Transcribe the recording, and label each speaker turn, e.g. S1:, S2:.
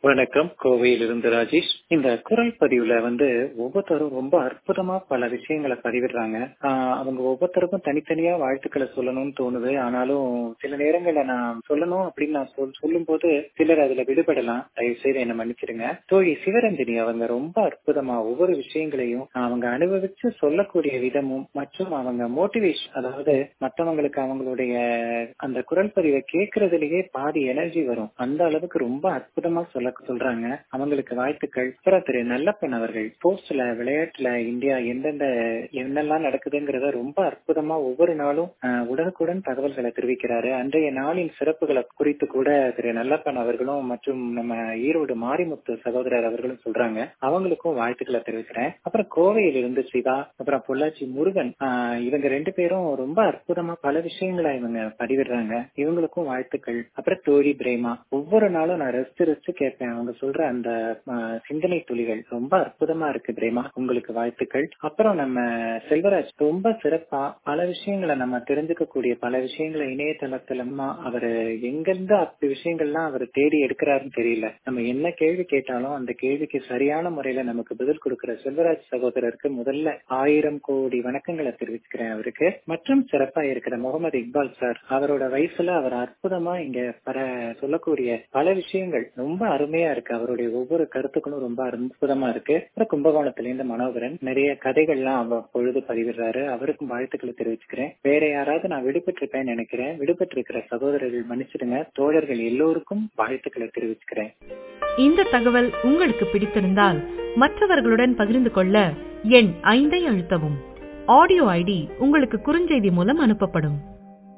S1: வணக்கம் கோவையிலிருந்து ராஜேஷ் இந்த குரல் பதிவுல வந்து ஒவ்வொருத்தரும் ரொம்ப அற்புதமா பல விஷயங்களை பதிவிடுறாங்க ஆஹ் அவங்க ஒவ்வொருத்தருக்கும் தனித்தனியா வாழ்த்துக்களை சொல்லணும்னு தோணுது ஆனாலும் சில நேரங்கள்ல நான் சொல்லணும் அப்படின்னு நான் சொல் சொல்லும் போது சிலர் அதுல விடுபடலாம் தயவு செய்து என்ன மன்னிச்சிடுங்க தோழி சிவரஞ்சனி அவங்க ரொம்ப அற்புதமா ஒவ்வொரு விஷயங்களையும் அவங்க அனுபவிச்சு சொல்லக்கூடிய விதமும் மற்றும் அவங்க மோட்டிவேஷன் அதாவது மற்றவங்களுக்கு அவங்களுடைய அந்த குரல் பதிவை கேட்கறதுலயே பாதி எனர்ஜி வரும் அந்த அளவுக்கு ரொம்ப அற்புதமா சொல்ல சொல்றாங்க அவங்களுக்கு வாழ்த்துக்கள் அப்புறம் திரு நல்லப்பன் அவர்கள் ஸ்போர்ட்ஸ்ல விளையாட்டுல இந்தியா எந்தெந்த என்னெல்லாம் நடக்குதுங்கிறத ரொம்ப அற்புதமா ஒவ்வொரு நாளும் ஆஹ், உடனுக்குடன் தகவல்களை தெரிவிக்கிறாரு அன்றைய நாளின் சிறப்புகளை குறித்து கூட திரு நல்லப்பன் அவர்களும் மற்றும் நம்ம ஈரோடு மாரிமுத்து சகோதரர் அவர்களும் சொல்றாங்க அவங்களுக்கும் வாழ்த்துக்களை தெரிவிக்கிறேன் அப்புறம் கோவையில் இருந்து சிவா அப்புறம் பொள்ளாச்சி முருகன் ஆஹ், இவங்க ரெண்டு பேரும் ரொம்ப அற்புதமா பல விஷயங்களை இவங்க பதிவிடுறாங்க இவங்களுக்கும் வாழ்த்துக்கள் அப்புறம் தோழி பிரேமா ஒவ்வொரு நாளும் நான் ரசிச்சு ரசிச்சு கேட்பேன் அவங்க சொல்ற அந்த ஆஹ், சிந்தனை துளிகள் ரொம்ப அற்புதமா இருக்கு பிரேமா உங்களுக்கு வாழ்த்துக்கள் அப்புறம் நம்ம செல்வராஜ் ரொம்ப சிறப்பா பல விஷயங்களை நம்ம தெரிஞ்சுக்கக்கூடிய பல விஷயங்களை இணையதளத்துல அவரு எங்கிருந்து அப்படி விஷயங்கள்லாம் அவர் தேடி எடுக்கிறாருன்னு தெரியல நம்ம என்ன கேள்வி கேட்டாலும் அந்த கேள்விக்கு சரியான முறையில நமக்கு பதில் கொடுக்கிற செல்வராஜ் சகோதரருக்கு முதல்ல ஆயிரம் கோடி வணக்கங்களை தெரிவிச்சுக்கிறேன் அவருக்கு மற்றும் சிறப்பா இருக்கிற முகமது இக்பால் சார் அவரோட வயசுல அவர் அற்புதமா இங்க பர சொல்லக்கூடிய பல விஷயங்கள் ரொம்ப அருமையா இருக்கு அவருடைய ஒவ்வொரு கருத்துக்களும் ரொம்ப அற்புதமா இருக்கு அப்புறம் கும்பகோணத்துல இருந்து மனோகரன் நிறைய கதைகள்லாம் அவ்வப்பொழுது பதிவிடுறாரு அவருக்கும் வாழ்த்துக்களை தெரிவிச்சுக்கிறேன் வேற யாராவது நான் விடுபட்டிருப்பேன்னு நினைக்கிறேன் விடுபட்டிருக்கிற சகோதரர்கள் மன்னிச்சிடுங்க தோழர்கள் எல்லோருக்கும் வாழ்த்துக்களை தெரிவிச்சுக்கிறேன்
S2: இந்த தகவல் உங்களுக்கு பிடித்திருந்தால் மற்றவர்களுடன் பகிர்ந்து கொள்ள எண் ஐந்தை அழுத்தவும் ஆடியோ ஐடி உங்களுக்கு குறுஞ்செய்தி மூலம் அனுப்பப்படும்